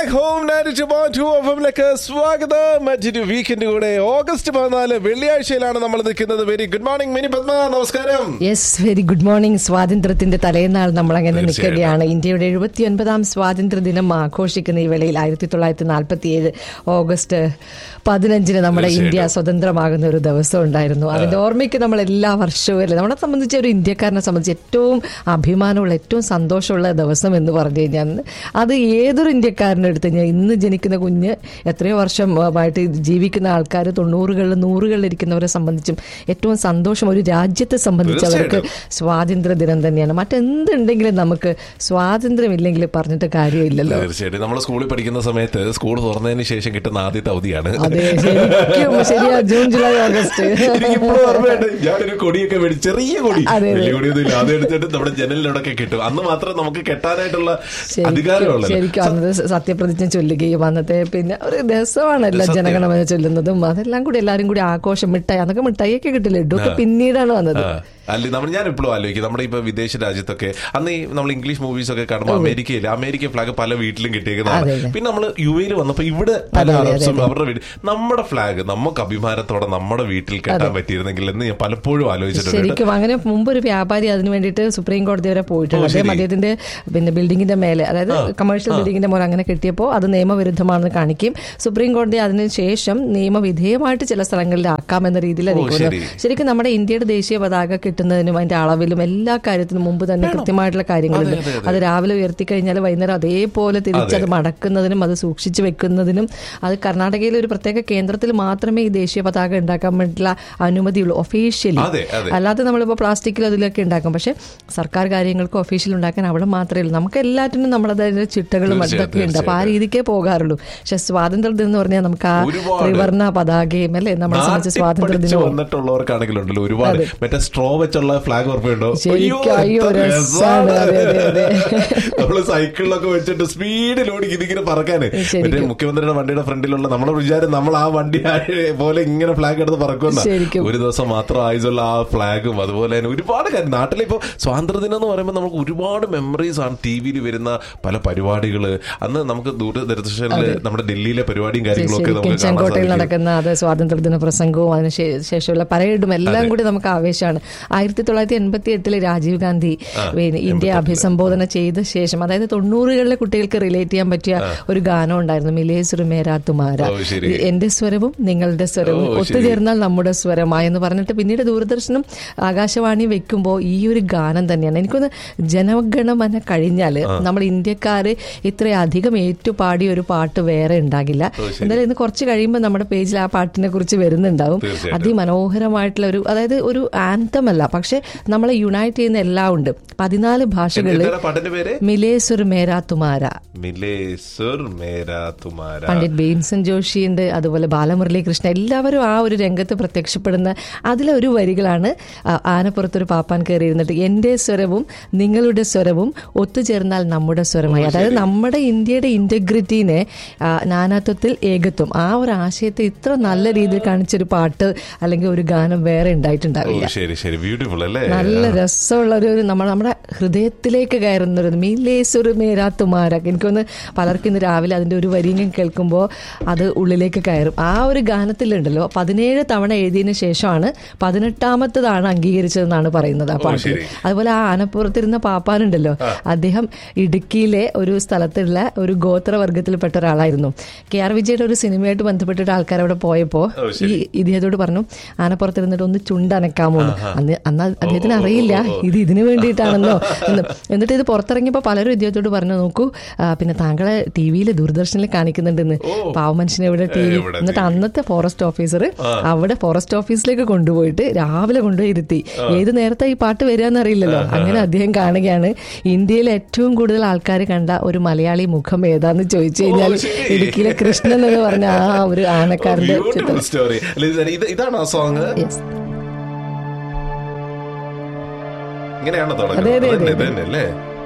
Back home ninety point two എഫിലേക്ക് സ്വാഗതം മറ്റൊരു വീക്കെൻഡ് കൂടെ ഓഗസ്റ്റ് പതിനാല് വെള്ളിയാഴ്ചയിലാണ് നമ്മൾ നിൽക്കുന്നത് very good morning Mini Padma നമസ്കാരം യെസ് വെരി ഗുഡ് മോർണിംഗ് സ്വാതന്ത്ര്യത്തിന്റെ തലേന്നാൾ നമ്മൾ അങ്ങനെ തീർച്ചയായിട്ടും. നിൽക്കുകയാണ് ഇന്ത്യയുടെ എഴുപത്തി ഒൻപതാം സ്വാതന്ത്ര്യ ദിനം ആഘോഷിക്കുന്ന ഈ വേളയിൽ ആയിരത്തി തൊള്ളായിരത്തി നാൽപ്പത്തി ഏഴ് ഓഗസ്റ്റ് പതിനഞ്ചിന് നമ്മുടെ ഇന്ത്യ തീർച്ചയായിട്ടും. സ്വതന്ത്രമാകുന്ന ഒരു ദിവസം ഉണ്ടായിരുന്നു അതിന്റെ ഓർമ്മയ്ക്ക് നമ്മൾ എല്ലാ വർഷവും അല്ലേ നമ്മളെ സംബന്ധിച്ച് ഒരു ഇന്ത്യക്കാരനെ സംബന്ധിച്ച് ഏറ്റവും അഭിമാനമുള്ള ഏറ്റവും സന്തോഷമുള്ള ദിവസം എന്ന് പറഞ്ഞു കഴിഞ്ഞാൽ അത് ഏതൊരു ഇന്ത്യക്കാരനെ എടുത്ത് കഴിഞ്ഞാൽ ഇന്ന് ജനിക്കുന്ന കുഞ്ഞ് എത്രയോ വർഷമായിട്ട് ജീവിക്കുന്ന ആൾക്കാർ തൊണ്ണൂറുകളിൽ നൂറുകളിൽ ഇരിക്കുന്നവരെ സംബന്ധിച്ചും ഏറ്റവും സന്തോഷം ഒരു രാജ്യത്തെ സംബന്ധിച്ച് അവർക്ക് സ്വാതന്ത്ര്യ ദിനം തന്നെയാണ് മറ്റെന്തുണ്ടെങ്കിലും നമുക്ക് സ്വാതന്ത്ര്യമില്ലെങ്കിൽ പറഞ്ഞിട്ട് കാര്യമില്ലല്ലോ തീർച്ചയായിട്ടും നമ്മൾ സ്കൂളിൽ പഠിക്കുന്ന സമയത്ത് സ്കൂൾ തുറന്നതിന് ശേഷം കിട്ടുന്ന ആദ്യത്തെ അവധിയാണ് അതെ ശരിക്കും ശരിയാ ജൂൺ ജൂലൈ ഓഗസ്റ്റ് എനിക്കിപ്പോഴും ഓർമ്മയുണ്ട് ഞാനൊരു കൊടിയൊക്കെ മേടിച്ച് ചെറിയ കൊടി അതെ, അതെ. വലിയ കൊടിയൊന്നും ഇല്ല അത് എടുത്തിട്ട് നമ്മുടെ ജനലിലൂടെ കിട്ടും അന്ന് മാത്രം നമുക്ക് കെട്ടാനായിട്ടുള്ള ശരിക്കും അധികാരമുള്ളത് ശരിക്കും അന്നത് സത്യപ്രതിജ്ഞ ചൊല്ലുകയും അന്നത്തെ പിന്നെ ഒരു രസമാണല്ലോ സത്യം. ജനഗണമന ചൊല്ലുന്നതും അതെല്ലാം കൂടി എല്ലാരും കൂടി ആഘോഷം മിഠായി അന്നൊക്കെ മിഠായിയൊക്കെ കിട്ടില്ല ലഡുവൊക്കെ പിന്നീടാണ് വന്നത് അല്ല നമ്മൾ ഞാൻ എപ്പോഴും ആലോചിക്കും നമ്മുടെ ഇപ്പൊ വിദേശ രാജ്യത്തൊക്കെ അന്ന് ഈ നമ്മൾ ഇംഗ്ലീഷ് മൂവീസ് ഒക്കെ കാണുമ്പോൾ അമേരിക്കയിൽ അമേരിക്ക ഫ്ലാഗ് പല വീട്ടിലും കിട്ടിയേക്കുന്നതാണ് അതെ, അതെ. പിന്നെ നമ്മൾ യു എയിൽ വന്നപ്പോ ഇവിടെ പല അതെ, അതെ, അറബ്സും അതെ. അവരുടെ വീട് നമ്മുടെ ഫ്ലാഗ് നമുക്ക് അഭിമാനത്തോടെ നമ്മുടെ വീട്ടിൽ കെട്ടാൻ പറ്റിയിരുന്നെങ്കിൽ എന്ന് ഞാൻ പലപ്പോഴും ആലോചിച്ചിട്ടുണ്ട് ശരിക്കും അങ്ങനെ മുമ്പ് ഒരു വ്യാപാരി അതിന് വേണ്ടിയിട്ട് സുപ്രീം കോടതി വരെ പോയിട്ടുണ്ട് ഓ, ശരി. അദ്ദേഹം അദ്ദേഹത്തിന്റെ പിന്നെ ബിൽഡിങ്ങിന്റെ മേലെ അതായത് കമേഴ്ഷ്യൽ ബിൽഡിങ്ങിന്റെ മോലെ അങ്ങനെ കെട്ടിയപ്പോൾ അത് നിയമവിരുദ്ധമാണെന്ന് കാണിക്കും സുപ്രീം കോടതി അതിന് ശേഷം നിയമവിധേയമായിട്ട് ചില സ്ഥലങ്ങളിൽ ആക്കാമെന്ന രീതിയിൽ ഓ, അറിയിക്കുന്നത് ശരി. ശരിക്കും നമ്മുടെ ഇന്ത്യയുടെ ദേശീയ പതാക കിട്ടുന്നതിനും അതിന്റെ അളവിലും എല്ലാ കാര്യത്തിനും മുമ്പ് തന്നെ കൃത്യമായിട്ടുള്ള കാര്യങ്ങളുണ്ട് അതെ, അതെ, അതെ. അത് രാവിലെ ഉയർത്തി കഴിഞ്ഞാൽ വൈകുന്നേരം അതേപോലെ തിരിച്ചത് മടക്കുന്നതിനും അത് സൂക്ഷിച്ചു വെക്കുന്നതിനും അത് കർണാടകയിലെ ഒരു പ്രത്യേക കേന്ദ്രത്തിൽ മാത്രമേ ഈ ദേശീയ പതാക ഉണ്ടാക്കാൻ വേണ്ടിയിട്ടുള്ള അനുമതിയുള്ളൂ ഒഫീഷ്യലി അതെ, അതെ. അല്ലാതെ നമ്മളിപ്പോൾ പ്ലാസ്റ്റിക്കിൽ അതിലൊക്കെ ഉണ്ടാക്കും പക്ഷെ സർക്കാർ കാര്യങ്ങൾക്ക് ഒഫീഷ്യൽ ഉണ്ടാക്കാൻ അവിടെ മാത്രമേ ഉള്ളൂ നമുക്ക് എല്ലാറ്റിനും നമ്മളതായ ചിട്ടകളും തീർച്ചയായും, അതൊക്കെ ഉണ്ട് അപ്പൊ ആ രീതിക്കേ പോകാറുള്ളൂ പക്ഷെ സ്വാതന്ത്ര്യ ദിനം എന്ന് പറഞ്ഞാൽ നമുക്ക് ആ ഒരുപാട്. ത്രിവർണ്ണ പതാകയും അല്ലേ നമ്മളെ സംബന്ധിച്ച് നാട്ടിൽ സ്വാതന്ത്ര്യ പഠിച്ച് ദിനവും വന്നിട്ടുള്ളവർക്കാണെങ്കിലും ഉണ്ടല്ലോ ഒരുപാട് മറ്റേ സ്ട്രോ വെച്ചുള്ള ഫ്ലാഗ് ഓർമ്മയുണ്ടോ ശരിക്കും അയ്യോ രസാണ് അതെ അതെ അതെ നമ്മള് സൈക്കിളിലൊക്കെ വെച്ചിട്ട് സ്പീഡിൽ ഓടി ഇതിങ്ങനെ പറക്കാന് ശരിക്കും. മറ്റേ മുഖ്യമന്ത്രിയുടെ വണ്ടിയുടെ ഫ്രണ്ടിലുള്ള നമ്മുടെ വിചാരം നമ്മൾ ആ വണ്ടി ആ പോലെ ഇങ്ങനെ ഫ്ലാഗ് എടുത്ത് പറക്കുന്ന ശരിക്കും. ഒരു ദിവസം മാത്രം ആയുസുള്ള ആ ഫ്ലാഗും അതുപോലെ തന്നെ ഒരുപാട് കാര്യം നാട്ടിലെ ഇപ്പൊ സ്വാതന്ത്ര്യദിനം എന്ന് പറയുമ്പോൾ നമുക്ക് ഒരുപാട് മെമ്മറീസ് ആണ് ടി വിയിൽ വരുന്ന പല പരിപാടികള് അന്ന് നമുക്ക് ദൂരദർശനില് നമ്മുടെ ഡൽഹിയിലെ പരിപാടിയും കാര്യങ്ങളും ഒക്കെ ശരിക്കും നമുക്ക് കാണാൻ ചെങ്കോട്ടയിൽ സാധിക്കും നടക്കുന്ന അത് സ്വാതന്ത്ര്യദിന പ്രസംഗവും അതിന് ശേ- ശേഷമുള്ള പരേഡും എല്ലാം കൂടി നമുക്ക് ആവേശമാണ് ആയിരത്തി തൊള്ളായിരത്തി എൺപത്തി എട്ടില് രാജീവ് ഗാന്ധി പിന്നെ ഇന്ത്യ അഭിസംബോധന ചെയ്ത ശേഷം അതായത് തൊണ്ണൂറുകളിലെ കുട്ടികൾക്ക് റിലേറ്റ് ചെയ്യാൻ പറ്റിയ ഒരു ഗാനം ഉണ്ടായിരുന്നു മിലേസുർ മേരാ തുമാര ഓ, ശരി. എന്റെ സ്വരവും നിങ്ങളുടെ സ്വരവും ഓ, ശരി. ഒത്തുചേർന്നാൽ നമ്മുടെ സ്വരമായി എന്ന് പറഞ്ഞിട്ട് പിന്നീട് ദൂരദർശനും ആകാശവാണി വെക്കുമ്പോൾ ഈ ഒരു ഗാനം തന്നെയാണ് എനിക്കൊന്ന് ജനഗണമന കഴിഞ്ഞാല് നമ്മൾ ഇന്ത്യക്കാര് ഇത്രയധികം ഏറ്റുപാടിയ ഒരു പാട്ട് വേറെ ഉണ്ടാകില്ല എന്തായാലും ഇന്ന് കുറച്ച് കഴിയുമ്പോൾ നമ്മുടെ പേജിൽ ആ പാട്ടിനെ കുറിച്ച് വരുന്നുണ്ടാവും തീർച്ചയായിട്ടും. അതിമനോഹരമായിട്ടുള്ള ഒരു അതായത് ഒരു ആന്തം അല്ല പക്ഷെ നമ്മളെ യുണൈറ്റ് ചെയ്യുന്ന എല്ലാം ഉണ്ട് പതിനാല് ഭാഷകളിൽ എന്താണ് പാട്ടിന്റെ പേര് മിലേസുർ മേരാ തുമാര മിലേ സുർ മേരാ തുമാര പണ്ഡിറ്റ് ഭീംസൻ ജോഷി ഉണ്ട് അതുപോലെ ബാലമുരളി കൃഷ്ണ എല്ലാവരും ആ ഒരു രംഗത്ത് പ്രത്യക്ഷപ്പെടുന്ന അതിലെ ഒരു വരികളാണ് ആ, ആനപ്പുറത്തൊരു പാപ്പാൻ കയറി ഇരുന്നിട്ട് എന്റെ സ്വരവും നിങ്ങളുടെ സ്വരവും ഒത്തുചേർന്നാൽ നമ്മുടെ സ്വരമായി അതായത് നമ്മുടെ ഇന്ത്യയുടെ ഇന്റഗ്രിറ്റീനെ ആ, നാനാത്വത്തിൽ ഏകത്വം ആ ഒരു ആശയത്തെ ഇത്ര നല്ല രീതിയിൽ കാണിച്ചൊരു പാട്ട് അല്ലെങ്കിൽ ഒരു ഗാനം വേറെ ഓ ഉണ്ടായിട്ടുണ്ടാവില്ല ശരി ശരി ബ്യൂട്ടിഫുൾ അല്ലേ നല്ല രസമുള്ള ഒരു നമ്മൾ നമ്മുടെ ഹൃദയത്തിലേക്ക് കയറുന്ന ഒരു മീലേശ്വർ മേരാത്തുമാര എനിക്കൊന്ന് പലർക്കും ഇന്ന് രാവിലെ അതിന്റെ ഒരു വരിയും കേൾക്കുമ്പോൾ അത് ഉള്ളിലേക്ക് കയറും ആ ഒരു ഗാനത്തിലുണ്ടല്ലോ പതിനേഴ് തവണ എഴുതിയതിനു ശേഷമാണ് പതിനെട്ടാമത്തതാണ് അംഗീകരിച്ചതെന്നാണ് പറയുന്നത് ആ പാട്ടിൽ ശരി. അതുപോലെ ആ ആനപ്പുറത്തിരുന്ന പാപ്പാനുണ്ടല്ലോ അദ്ദേഹം ഇടുക്കിയിലെ ഒരു സ്ഥലത്തുള്ള ഒരു ഗോത്രവർഗത്തിൽപ്പെട്ട ഒരാളായിരുന്നു കെ ആർ വിജയുടെ ഒരു സിനിമയായിട്ട് ബന്ധപ്പെട്ടിട്ട് ആൾക്കാർ അവിടെ പോയപ്പോ ഓ, ഈ ഇദ്ദേഹത്തോട് പറഞ്ഞു ആനപ്പുറത്തിരുന്നിട്ട് ഒന്ന് ചുണ്ടനക്കാമോ എന്ന്. അന്ന് അന്ന് അദ്ദേഹത്തിന് അറിയില്ല ഇത് ഇതിനു വേണ്ടിയിട്ടാണെന്നോ എന്ന് എന്നിട്ട് ഇത് പുറത്തിറങ്ങിയപ്പോൾ പലരും ഇദ്ദേഹത്തോട് പറഞ്ഞു നോക്കൂ ആ, പിന്നെ താങ്കളെ ടി വിയിൽ ദൂരദർശനിൽ കാണിക്കുന്നുണ്ടെന്ന് പാവ മനുഷ്യനെ എവിടെ ടി വി എവിടെ എന്നിട്ട് അന്നത്തെ ഫോറസ്റ്റ് ഓഫീസർ അവിടെ ഫോറസ്റ്റ് ഓഫീസിലേക്ക് കൊണ്ടുപോയിട്ട് രാവിലെ കൊണ്ടുപോയി ഇരുത്തി ഏത് നേരത്തെ ഈ പാട്ട് വരികയെന്ന് അറിയില്ലല്ലോ അങ്ങനെ അദ്ദേഹം കാണുകയാണ് ഇന്ത്യയിലെ ഏറ്റവും കൂടുതൽ ആൾക്കാർ കണ്ട ഒരു മലയാളി മുഖം ഏതാന്ന് ചോദിച്ചു കഴിഞ്ഞാൽ ശരി. ഇടുക്കിയിലെ കൃഷ്ണൻ എന്ന് പറഞ്ഞ ആ ഒരു ആനക്കാരന്റെ ബ്യൂട്ടിഫുൾ ചിത്രം സ്റ്റോറി ഇതാണ് ആ സോങ് Yes. ഇങ്ങനെയാണോ അതെ, തുടങ്ങുന്നത് അതെ, അതന്നെ, അതെ. ഇതന്നെ അല്ലേ